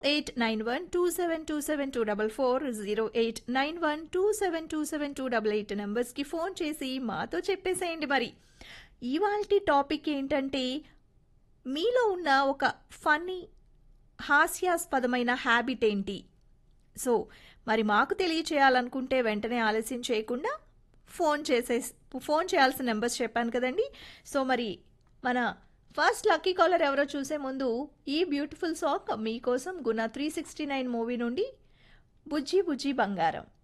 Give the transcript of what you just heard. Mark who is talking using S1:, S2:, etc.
S1: eight nine one two seven two seven two double four zero eight nine one two seven two seven two double eight నెంబర్స్కి phone చేసి మాతో చెప్పేసేయండి మరి ఇవాల్టి topic ఏంటంటే మీలో ఉన్న ఒక ఫన్నీ హాస్యాస్పదమైన హ్యాబిట్ ఏంటి సో మరి మాకు తెలియచేయాలనుకుంటే వెంటనే ఆలస్యం చేయకుండా ఫోన్ చేసే ఫోన్ చేయాల్సిన నెంబర్స్ చెప్పాను కదండి సో మరి మన ఫస్ట్ లక్కీ కాలర్ ఎవరో చూసే ముందు ఈ బ్యూటిఫుల్ సాంగ్ మీకోసం గుణ త్రీ సిక్స్టీ నైన్ మూవీ నుండి బుజ్జి బుజ్జి బంగారం